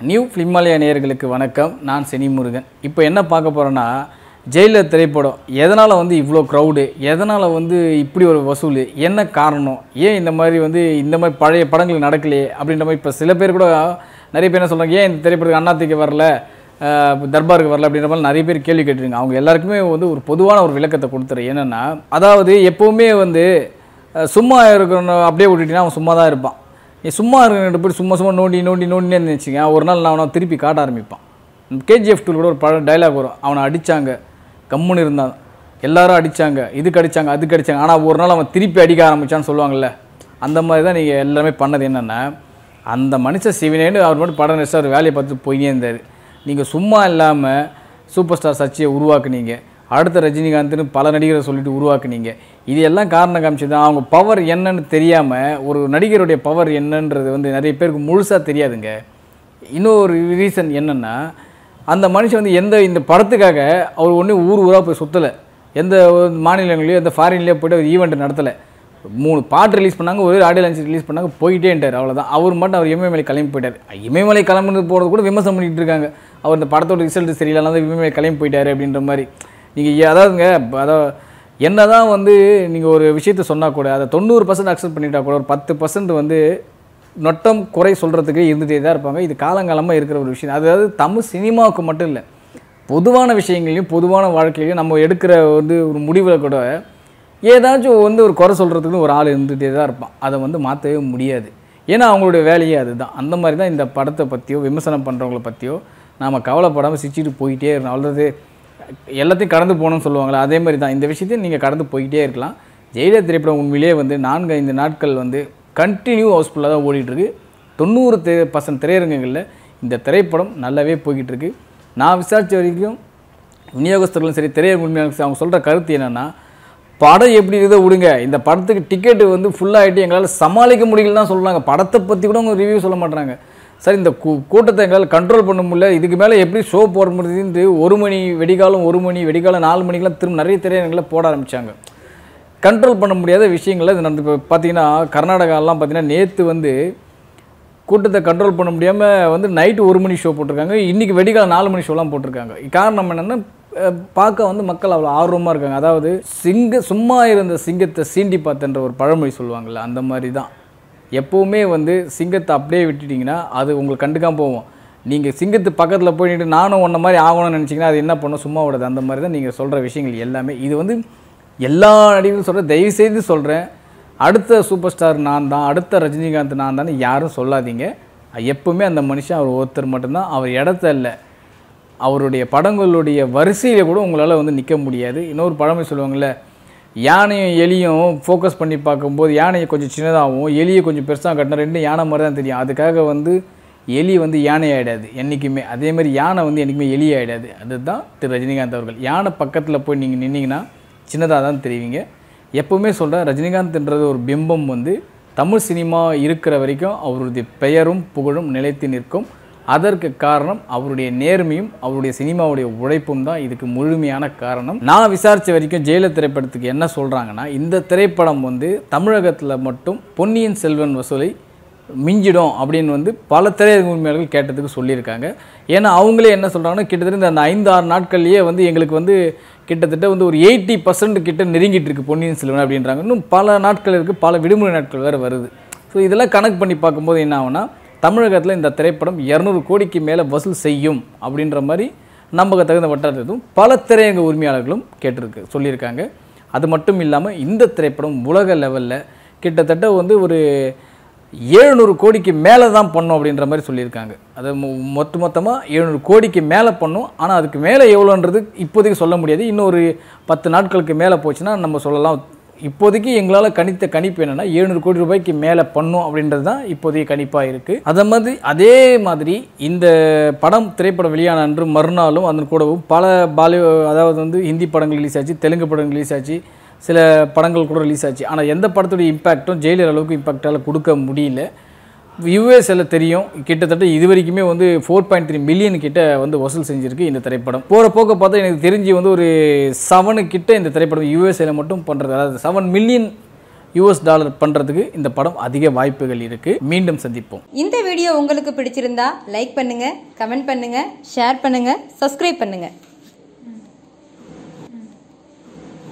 new ஃபிலிமாலயா நேயர்களுக்கு வணக்கம் நான் செனி முருகன் இப்போ என்ன பார்க்க போகிறோன்னா ஜெயிலர் திரைப்படம் எதனால் வந்து இவ்வளோ க்ரௌடு எதனால் வந்து இப்படி ஒரு வசூல் என்ன காரணம் ஏன் இந்த மாதிரி வந்து இந்த மாதிரி பழைய படங்கள் நடக்கலையே அப்படின்ற மாதிரி இப்போ சில பேர் கூட நிறைய பேர் என்ன சொல்கிறாங்க ஏன் இந்த திரைப்படத்துக்கு அண்ணாத்துக்கு வரல அஹ், தர்பாருக்கு வரல அப்படின்ற மாதிரி நிறைய பேர் கேள்வி கேட்டிருங்க அவங்க எல்லாருக்குமே வந்து ஒரு பொதுவான ஒரு விளக்கத்தை கொடுத்துறேன் என்னென்னா அதாவது எப்போவுமே வந்து அஹ், சும்மா இருக்கணும் அப்படியே விட்டுட்டீங்கன்னா அவன் சும்மா தான் இருப்பான் நீ சும்மா இருக்கிற போய் சும்மா சும்மா நோண்டி நோண்டி நோண்டினே இருந்துச்சுங்க ஒரு நாள் நான் அவனை திருப்பி காட்ட ஆரம்பிப்பான் கேஜிஎஃப் டூல் கூட ஒரு பட டைலாக் வரும் அவனை அடித்தாங்க கம்முன்னு இருந்தான் எல்லாரும் அடித்தாங்க இதுக்கு அடித்தாங்க அதுக்கு அடித்தாங்க ஆனால் ஒரு நாள் அவன் திருப்பி அடிக்க ஆரம்பிச்சான்னு சொல்லுவாங்கல்ல அந்த மாதிரி தான் நீங்கள் எல்லாமே பண்ணது என்னென்னா அந்த மனுஷன் சிவனேன்னு அவர் மட்டும் படம் நடிச்சு அவர் வேலையை பார்த்து போயினே இருந்தார் நீங்கள் சும்மா இல்லாமல் சூப்பர் ஸ்டார் சச்சியை உருவாக்குனீங்க அடுத்த ரஜினிகாந்த்னு பல நடிகரை சொல்லிட்டு உருவாக்குனீங்க இது எல்லாம் காரணம் காமிச்சு தான் அவங்க பவர் என்னன்னு தெரியாமல் ஒரு நடிகருடைய பவர் என்னன்றது வந்து நிறைய பேருக்கு முழுசாக தெரியாதுங்க இன்னொரு ரீசன் என்னென்னா அந்த மனுஷன் வந்து எந்த இந்த படத்துக்காக அவர் ஒன்றும் ஊர் ஊராக போய் சுற்றலை எந்த ஒரு மாநிலங்களையோ எந்த ஃபாரின்லேயோ போய்ட்டு ஒரு ஈவெண்ட் நடத்தலை மூணு பாட்டு ரிலீஸ் பண்ணாங்க ஒரு ஆடியோ லான்ச் ரிலீஸ் பண்ணாங்க போயிட்டேன்ட்டார் அவ்வளோதான் அவர் மட்டும் அவர் இமயமலை கிளம்பி போயிட்டார் இமயமலை கிளம்புனது போகிறது கூட விமர்சனம் பண்ணிட்டு இருக்காங்க அவர் இந்த படத்தோட ரிசல்ட் சரியில்லை தான் இமயமலை கிளம்பி போயிட்டாரு அப்படின்ற மாதிரி நீங்கள் அதாவதுங்க அதாவது என்ன தான் வந்து நீங்கள் ஒரு விஷயத்த சொன்னால் கூட அதை தொண்ணூறு பர்சன்ட் அக்செப்ட் பண்ணிட்டா கூட ஒரு பத்து பர்சன்ட் வந்து நொட்டம் குறை சொல்கிறதுக்கு இருந்துகிட்டே தான் இருப்பாங்க இது காலங்காலமாக இருக்கிற ஒரு விஷயம் அதாவது தமிழ் சினிமாவுக்கு மட்டும் இல்லை பொதுவான விஷயங்களையும் பொதுவான வாழ்க்கையிலையும் நம்ம எடுக்கிற வந்து ஒரு முடிவில் கூட ஏதாச்சும் வந்து ஒரு குறை சொல்கிறதுக்குன்னு ஒரு ஆள் இருந்துகிட்டே தான் இருப்பான் அதை வந்து மாற்றவே முடியாது ஏன்னா அவங்களுடைய வேலையே அதுதான் அந்த மாதிரி தான் இந்த படத்தை பற்றியோ விமர்சனம் பண்ணுறவங்கள பற்றியோ நாம் கவலைப்படாமல் சிரிச்சிட்டு போயிட்டே இருக்கணும் அவ்வளோது எல்லாத்தையும் கடந்து போகணும்னு சொல்லுவாங்களே அதே மாதிரி தான் இந்த விஷயத்தையும் நீங்கள் கடந்து போயிட்டே இருக்கலாம் ஜெயிலர் திரைப்படம் உண்மையிலேயே வந்து நான்கு ஐந்து நாட்கள் வந்து கண்டினியூ ஹவுஸ்ஃபுல்லாக தான் ஓடிட்டுருக்கு தொண்ணூறு தெ பர்சன்ட் திரையரங்குகளில் இந்த திரைப்படம் நல்லாவே போய்கிட்டு இருக்கு நான் விசாரித்த வரைக்கும் விநியோகஸ்தர்களும் சரி திரையரங்கு உரிமையாளர்களும் சரி, அவங்க சொல்கிற கருத்து என்னென்னா படம் எப்படி இருக்குதோ விடுங்க இந்த படத்துக்கு டிக்கெட்டு வந்து ஃபுல்லாகிட்டு எங்களால் சமாளிக்க முடியலன்னு தான் சொல்கிறாங்க படத்தை பற்றி கூட அவங்க ரிவ்யூ சொல்ல மாட்டாங்க சார் இந்த கூ கூட்டத்தை எங்களால் கண்ட்ரோல் பண்ண முடியல இதுக்கு மேலே எப்படி ஷோ போட முடியுதுன்ட்டு ஒரு மணி வெடிகாலம் ஒரு மணி வெடிகாலம் நாலு மணிக்கெலாம் திரும்ப நிறைய திரையரங்கில் போட ஆரம்பித்தாங்க கண்ட்ரோல் பண்ண முடியாத விஷயங்கள்ல இது நடந்து இப்போ பார்த்தீங்கன்னா கர்நாடகாலாம் பார்த்தீங்கன்னா நேற்று வந்து கூட்டத்தை கண்ட்ரோல் பண்ண முடியாமல் வந்து நைட்டு ஒரு மணி ஷோ போட்டிருக்காங்க இன்றைக்கி வெடிகாலம் நாலு மணி ஷோலாம் போட்டிருக்காங்க காரணம் என்னென்னா அஹ், பார்க்க வந்து மக்கள் அவ்வளோ ஆர்வமாக இருக்காங்க அதாவது சிங்க சும்மா இருந்த சிங்கத்தை சீண்டி பார்த்தன்ற ஒரு பழமொழி சொல்லுவாங்கள்ல அந்த மாதிரி தான் எப்போவுமே வந்து சிங்கத்தை அப்படியே விட்டுட்டிங்கன்னா அது உங்களுக்கு கண்டுக்காம போவோம் நீங்கள் சிங்கத்து பக்கத்தில் போயிட்டு நானும் உன்ன மாதிரி ஆகணும்னு நினச்சிங்கன்னா அது என்ன பண்ணும் சும்மா விடாது அந்த மாதிரி தான் நீங்கள் சொல்கிற விஷயங்கள் எல்லாமே இது வந்து எல்லா நடிகர்களும் சொல்கிறேன் தயவுசெய்து சொல்கிறேன் அடுத்த சூப்பர் ஸ்டார் நான் தான் அடுத்த ரஜினிகாந்த் நான் தான் யாரும் சொல்லாதீங்க எப்பவுமே அந்த மனுஷன் அவர் ஒருத்தர் மட்டும்தான் அவர் இடத்த இல்லை அவருடைய படங்களுடைய வரிசையில் கூட உங்களால் வந்து நிற்க முடியாது இன்னொரு பழமொழி சொல்லுவாங்கள்ல யானையும் எலியும் ஃபோக்கஸ் பண்ணி பார்க்கும்போது யானையை கொஞ்சம் சின்னதாகவும் எலியை கொஞ்சம் பெருசாக கட்டினா ரெண்டும் யானை மாதிரி தான் தெரியும் அதுக்காக வந்து எலி வந்து யானை ஆகிடாது என்றைக்குமே அதே மாதிரி யானை வந்து என்றைக்குமே எலி ஆகிடாது அதுதான் திரு ரஜினிகாந்த் அவர்கள் யானை பக்கத்தில் போய் நீங்கள் நின்னீங்கன்னா சின்னதாக தான் தெரிவிங்க எப்போவுமே சொல்கிறேன் ரஜினிகாந்த்ன்றது ஒரு பிம்பம் வந்து தமிழ் சினிமா இருக்கிற வரைக்கும் அவருடைய பெயரும் புகழும் நிலைத்து நிற்கும் அதற்கு காரணம் அவருடைய நேர்மையும் அவருடைய சினிமாவுடைய உழைப்பும் தான் இதுக்கு முழுமையான காரணம் நான் விசாரித்த வரைக்கும் ஜெயிலர் திரைப்படத்துக்கு என்ன சொல்கிறாங்கன்னா இந்த திரைப்படம் வந்து தமிழகத்தில் மட்டும் பொன்னியின் செல்வன் வசூலை மிஞ்சிடும் அப்படின்னு வந்து பல திரையரங்கு உரிமையாளர்கள் கேட்டதுக்கு சொல்லியிருக்காங்க ஏன்னா அவங்களே என்ன சொல்கிறாங்கன்னா கிட்டத்தட்ட இந்த ஐந்து ஆறு நாட்கள்லேயே வந்து எங்களுக்கு வந்து கிட்டத்தட்ட வந்து ஒரு எயிட்டி பர்சன்ட் கிட்ட நெருங்கிட்டு இருக்கு பொன்னியின் செல்வன் அப்படின்றாங்க இன்னும் பல நாட்கள் இருக்குது பல விடுமுறை நாட்கள் வேறு வருது ஸோ இதெல்லாம் கணக்கு பண்ணி பார்க்கும்போது என்ன ஆகும்னா தமிழகத்தில் இந்த திரைப்படம் இரநூறு கோடிக்கு மேலே வசூல் செய்யும் அப்படின்ற மாதிரி நம்பக தகுந்த வட்டாரத்தும் பல திரையரங்க உரிமையாளர்களும் கேட்டிருக்கு சொல்லியிருக்காங்க அது மட்டும் இல்லாமல் இந்த திரைப்படம் உலக லெவலில் கிட்டத்தட்ட வந்து ஒரு ஏழுநூறு கோடிக்கு மேலே தான் பண்ணும் அப்படின்ற மாதிரி சொல்லியிருக்காங்க அது மொ- மொத்த மொத்தமாக எழுநூறு கோடிக்கு மேலே பண்ணும் ஆனால் அதுக்கு மேலே எவ்வளோன்றது இப்போதைக்கு சொல்ல முடியாது இன்னொரு பத்து நாட்களுக்கு மேலே போச்சுன்னா நம்ம சொல்லலாம் இப்போதைக்கு எங்களால் கணித்த கணிப்பு என்னென்னா எழுநூறு கோடி ரூபாய்க்கு மேலே பண்ணும் அப்படின்றது தான் இப்போதைய கணிப்பாக இருக்குது அதை மாதிரி அதே மாதிரி இந்த படம் திரைப்படம் வெளியான அன்று மறுநாளும் அதன் கூடவும் பல பாலி அதாவது வந்து ஹிந்தி படங்கள் ரிலீஸ் ஆச்சு தெலுங்கு படங்கள் ரிலீஸ் ஆச்சு சில படங்கள் கூட ரிலீஸ் ஆச்சு ஆனால் எந்த படத்துடைய இம்பேக்ட்டும் ஜெயிலர் அளவுக்கு இம்பேக்டால் கொடுக்க முடியல யூஎஸ்எல்ல தெரியும் கிட்டத்தட்ட இது வரைக்குமே வந்து ஃபோர் பாயிண்ட் த்ரீ மில்லியன் கிட்ட வந்து வசூல் செஞ்சிருக்கு இந்த திரைப்படம் போகிற போக்க பார்த்தா எனக்கு தெரிஞ்சு வந்து ஒரு செவனு கிட்ட இந்த திரைப்படம் யூஎஸ்ஏல மட்டும் பண்ணுறது அதாவது செவன் மில்லியன் யூஎஸ் டாலர் பண்ணுறதுக்கு இந்த படம் அதிக வாய்ப்புகள் இருக்குது மீண்டும் சந்திப்போம் இந்த வீடியோ உங்களுக்கு பிடிச்சிருந்தா லைக் பண்ணுங்க கமெண்ட் பண்ணுங்க ஷேர் பண்ணுங்க சப்ஸ்கிரைப் பண்ணுங்க